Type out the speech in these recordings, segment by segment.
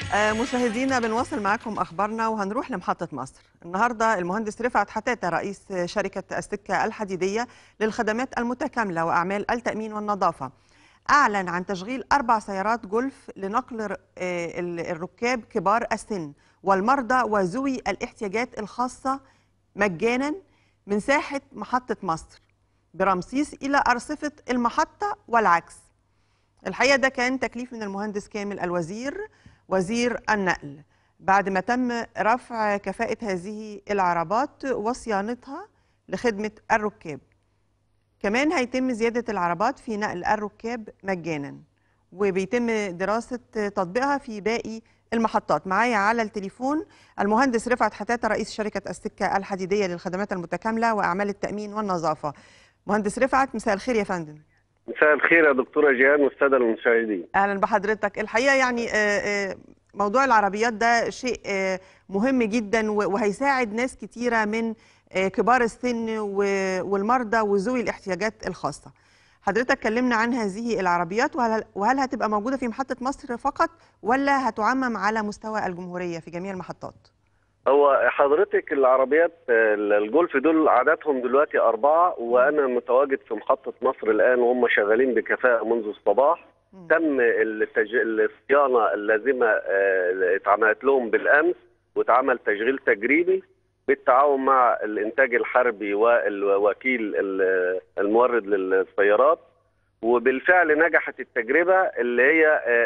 آه، مشاهدينا بنواصل معاكم اخبارنا وهنروح لمحطه مصر النهارده المهندس رفعت حتاته رئيس شركه السكه الحديديه للخدمات المتكامله واعمال التامين والنظافه اعلن عن تشغيل اربع سيارات جولف لنقل ر- آه، ال- الركاب كبار السن والمرضى وذوي الاحتياجات الخاصه مجانا من ساحه محطه مصر برمسيس الى ارصفه المحطه والعكس الحقيقه ده كان تكليف من المهندس كامل الوزير وزير النقل بعد ما تم رفع كفاءة هذه العربات وصيانتها لخدمة الركاب كمان هيتم زيادة العربات في نقل الركاب مجانا وبيتم دراسة تطبيقها في باقي المحطات معايا على التليفون المهندس رفعت حتاتة رئيس شركة السكة الحديدية للخدمات المتكاملة وأعمال التأمين والنظافة مهندس رفعت مساء الخير يا فندم مساء الخير يا دكتورة جيهان والسادة المشاهدين اهلا بحضرتك الحقيقه يعني آه، آه، موضوع العربيات ده شيء آه، مهم جدا و- وهيساعد ناس كتيره من آه، كبار السن و- والمرضى وذوي الاحتياجات الخاصه حضرتك كلمنا عن هذه العربيات وهل, وهل هتبقى موجوده في محطه مصر فقط ولا هتعمم على مستوى الجمهوريه في جميع المحطات هو حضرتك العربيات آه، الجولف دول عددهم دلوقتي أربعة وأنا متواجد في محطة مصر الآن وهم شغالين بكفاءة منذ الصباح مم. تم التج... الصيانة اللازمة آه، اتعملت لهم بالأمس واتعمل تشغيل تجريبي بالتعاون مع الإنتاج الحربي والوكيل ال- المورد للسيارات وبالفعل نجحت التجربة اللي هي آه،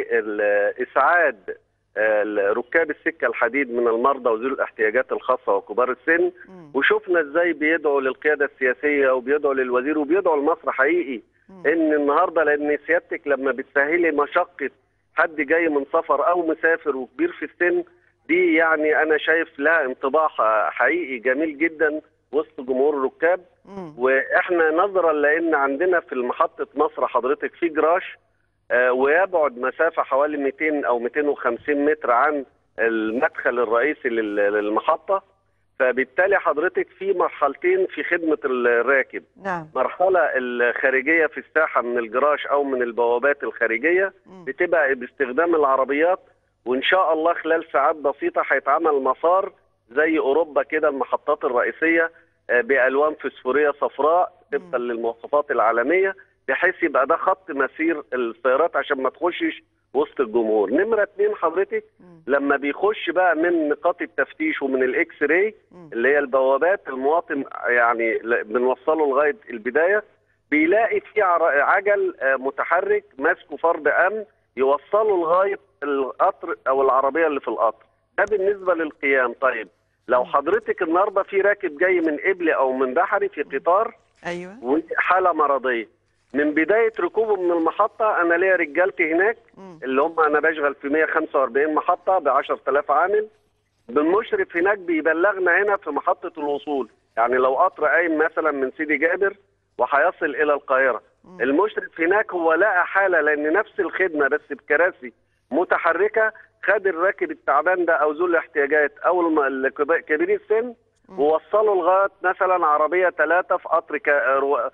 لإسعاد آه، ركاب السكة الحديد من المرضى وذوي الاحتياجات الخاصة وكبار السن مم. وشفنا ازاي بيدعوا للقيادة السياسية وبيدعوا للوزير وبيدعوا لمصر حقيقي مم. ان النهارده لان سيادتك لما بتسهلي مشقه حد جاي من سفر او مسافر وكبير في السن دي يعني انا شايف لها انطباع ح- حقيقي جميل جدا وسط جمهور الركاب مم. واحنا نظرا لان عندنا في محطه مصر حضرتك في جراش آه، ويبعد مسافه حوالي 200 او 250 متر عن المدخل الرئيسي لل- للمحطه فبالتالي حضرتك في مرحلتين في خدمه الراكب نعم المرحلة الخارجية في الساحة من الجراج أو من البوابات الخارجية مم. بتبقى باستخدام العربيات وإن شاء الله خلال ساعات بسيطة هيتعمل مسار زي أوروبا كده المحطات الرئيسية آه، بألوان فسفورية صفراء طبقا مم. للمواصفات العالمية بحيث يبقى ده خط مسير السيارات عشان ما تخشش وسط الجمهور نمرة اتنين حضرتك مم. لما بيخش بقى من نقاط التفتيش ومن الاكس راي مم. اللي هي البوابات المواطن يعني ل- بنوصله لغايه البدايه بيلاقي في عر- عجل آه، متحرك ماسكه فرد امن يوصله لغايه القطر او العربيه اللي في القطر ده بالنسبه للقيام طيب لو حضرتك النهارده في راكب جاي من قبلي او من بحري في قطار ايوه وحاله مرضيه من بدايه ركوبه من المحطه انا ليا رجالتي هناك مم. اللي هم انا بشغل في 145 محطه ب 10000 عامل بالمشرف هناك بيبلغنا هنا في محطه الوصول يعني لو قطر قايم مثلا من سيدي جابر وهيصل الى القاهره مم. المشرف هناك هو لقى حاله لان نفس الخدمه بس بكراسي متحركه خد الراكب التعبان ده او ذو الاحتياجات او الم- الكب- كبير السن مم. ووصله لغايه مثلا عربيه ثلاثه في قطر ك- رو-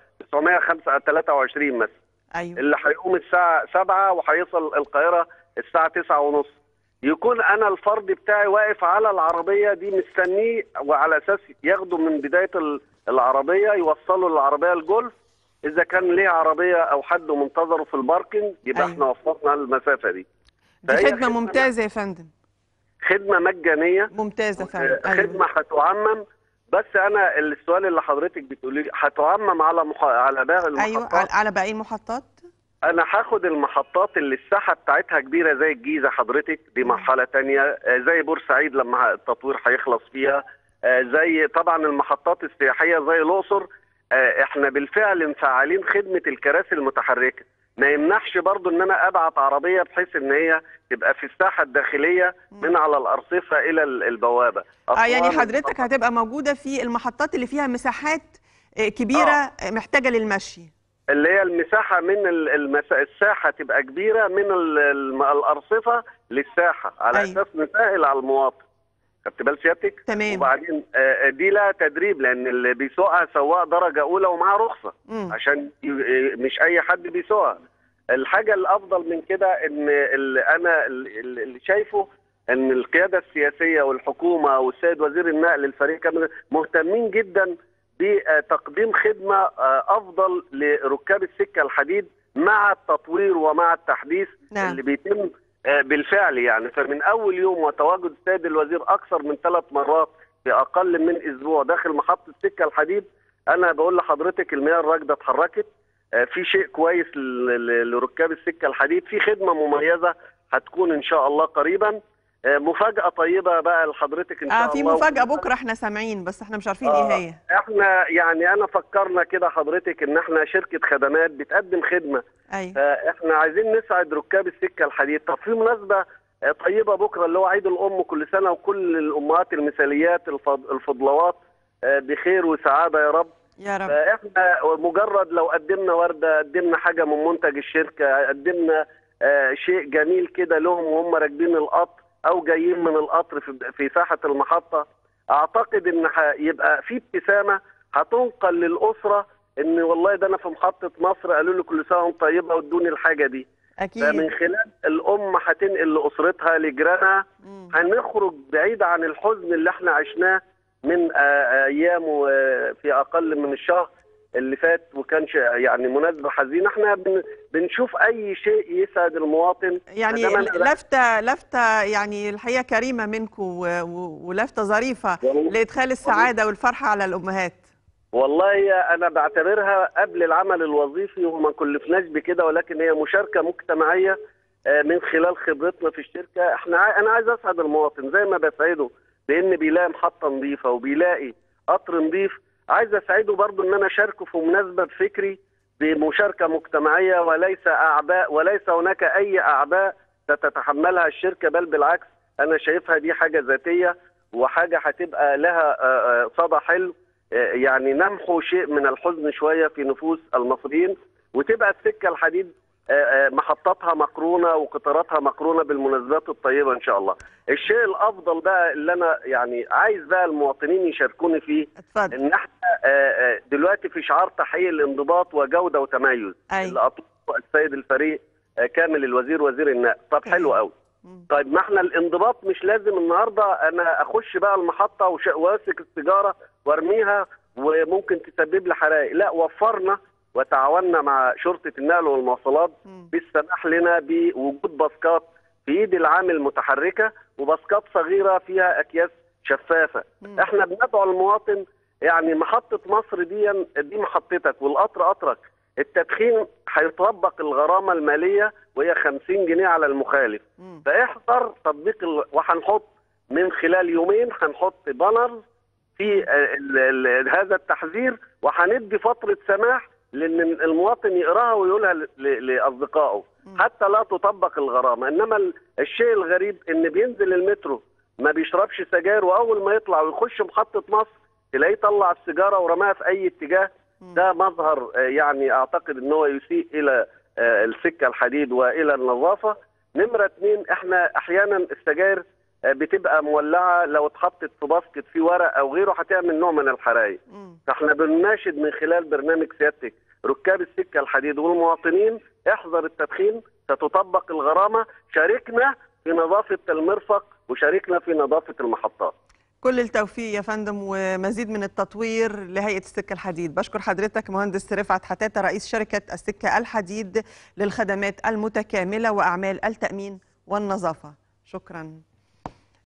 923 مثلا ايوه اللي هيقوم الساعة 7 وهيصل القاهرة الساعة 9 ونص يكون أنا الفرد بتاعي واقف على العربية دي مستنيه وعلى أساس ياخده من بداية ال- العربية يوصله للعربية الجولف إذا كان ليه عربية أو حد منتظره في الباركنج يبقى أيوة. احنا وفرنا المسافة دي دي فهي خدمه ممتازه يا فندم خدمة مجانية ممتازه فعلا خدمة هتعمم بس أنا السؤال اللي حضرتك بتقولي هتعمم على مح... على باقي ايوه المحطات على- على باقي المحطات انا هاخد المحطات اللي الساحه بتاعتها كبيره زي الجيزه حضرتك دي مم. مرحله تانية آه، زي بورسعيد لما التطوير هيخلص فيها آه، زي طبعا المحطات السياحيه زي الاقصر آه، احنا بالفعل مفعلين خدمه الكراسي المتحركه ما يمنحش برضو ان انا ابعت عربيه بحيث ان هي تبقى في الساحه الداخليه من على الارصفه الى ال- البوابه اه يعني أسوان حضرتك هتبقى موجوده في المحطات اللي فيها مساحات آه، كبيره آه، محتاجه للمشي اللي هي المساحة من ال- المسا... الساحة تبقى كبيرة من ال... الم- الأرصفة للساحة على أيوة. أساس نسهل على المواطن خدت بال سيادتك؟ تمام وبعدين آه، دي لها تدريب لأن اللي بيسوقها سواق درجة أولى ومعاه رخصة مم. عشان ي- مش أي حد بيسوقها الحاجه الافضل من كده ان ال- انا ال- ال- اللي شايفه ان القياده السياسيه والحكومه والسيد وزير النقل الفريق كامل مهتمين جدا بتقديم خدمه آه، افضل لركاب السكه الحديد مع التطوير ومع التحديث نعم. اللي بيتم آه، بالفعل يعني فمن اول يوم وتواجد السيد الوزير اكثر من ثلاث مرات في اقل من اسبوع داخل محطه سكه الحديد انا بقول لحضرتك المياه الراكده اتحركت آه، في شيء كويس ل- ل- لركاب السكه الحديد في خدمه مميزه هتكون ان شاء الله قريبا آه، مفاجاه طيبه بقى لحضرتك ان شاء اه الله في مفاجاه بكره احنا سامعين بس احنا مش عارفين آه. ايه هي احنا يعني انا فكرنا كده حضرتك ان احنا شركه خدمات بتقدم خدمه ايوه فاحنا عايزين نسعد ركاب السكه الحديد طب في مناسبه آه، طيبه بكره اللي هو عيد الام كل سنه وكل الامهات المثاليات الفض- الفضلوات آه، بخير وسعاده يا رب يا رب فاحنا مجرد لو قدمنا ورده قدمنا حاجه من منتج الشركه قدمنا آه، شيء جميل كده لهم وهم راكبين القطر او جايين من القطر في في ساحه المحطه اعتقد ان هيبقى في ابتسامه هتنقل للاسره ان والله ده انا في محطه مصر قالوا لي كل سنه وانت طيبه وادوني الحاجه دي فمن اكيد خلال الام هتنقل لاسرتها لجيرانها مم. هنخرج بعيد عن الحزن اللي احنا عشناه من آه، ايام و- في اقل من الشهر اللي فات وكان ش- يعني مناسبه حزينه احنا بن- بنشوف اي شيء يسعد المواطن يعني فده من- لفته لفته يعني الحقيقه كريمه منكم و- و- ولفته ظريفه والله- لادخال السعاده والفرحه على الامهات والله هي انا بعتبرها قبل العمل الوظيفي وما كلفناش بكده ولكن هي مشاركه مجتمعيه آه، من خلال خبرتنا في الشركه احنا عاي- انا عايز اسعد المواطن زي ما بسعده بان بيلاقي محطه نظيفه وبيلاقي قطر نظيف عايز اسعده برضو ان انا اشاركه في مناسبه بفكري بمشاركه مجتمعيه وليس اعباء وليس هناك اي اعباء ستتحملها الشركه بل بالعكس انا شايفها دي حاجه ذاتيه وحاجه هتبقى لها آه، آه، صدى حلو آه، يعني نمحو شيء من الحزن شويه في نفوس المصريين وتبقى السكه الحديد آه، آه، محطاتها مقرونه وقطاراتها مقرونه بالمناسبات الطيبه ان شاء الله. الشيء الافضل بقى اللي انا يعني عايز بقى المواطنين يشاركوني فيه اتفضل ان احنا آه، آه، دلوقتي في شعار تحقيق الانضباط وجوده وتميز أيوة. اللي اطلقه السيد الفريق آه، كامل الوزير وزير النقل طب حلو قوي مم. طيب ما احنا الانضباط مش لازم النهارده انا اخش بقى المحطه وش- وامسك السيجاره وارميها وممكن تسبب لي حرائق لا وفرنا وتعاوننا مع شرطه النقل والمواصلات مم. بالسماح لنا بوجود باسكات في ايد العامل متحركه وباسكات صغيره فيها اكياس شفافه مم. احنا بندعو المواطن يعني محطه مصر دي دي محطتك والقطر قطرك التدخين هيطبق الغرامه الماليه وهي 50 جنيه على المخالف مم. فاحذر تطبيق ال... وهنحط من خلال يومين هنحط بانر في ال... ال... هذا التحذير وهندي فتره سماح لان المواطن يقراها ويقولها ل... ل... لاصدقائه مم. حتى لا تطبق الغرامه انما ال... الشيء الغريب ان بينزل المترو ما بيشربش سجاير واول ما يطلع ويخش محطه مصر تلاقيه طلع السيجاره ورماها في اي اتجاه مم. ده مظهر آه، يعني اعتقد ان هو يسيء الى آه، السكه الحديد والى النظافه نمره اتنين احنا احيانا السجاير آه، بتبقى مولعه لو اتحطت في باسكت في ورق او غيره هتعمل نوع من الحرايق مم. فاحنا بنناشد من خلال برنامج سيادتك ركاب السكه الحديد والمواطنين احذر التدخين ستطبق الغرامه شاركنا في نظافه المرفق وشاركنا في نظافه المحطات كل التوفيق يا فندم ومزيد من التطوير لهيئة السكة الحديد بشكر حضرتك مهندس رفعت حتاتة رئيس شركة السكة الحديد للخدمات المتكاملة وأعمال التأمين والنظافة شكراً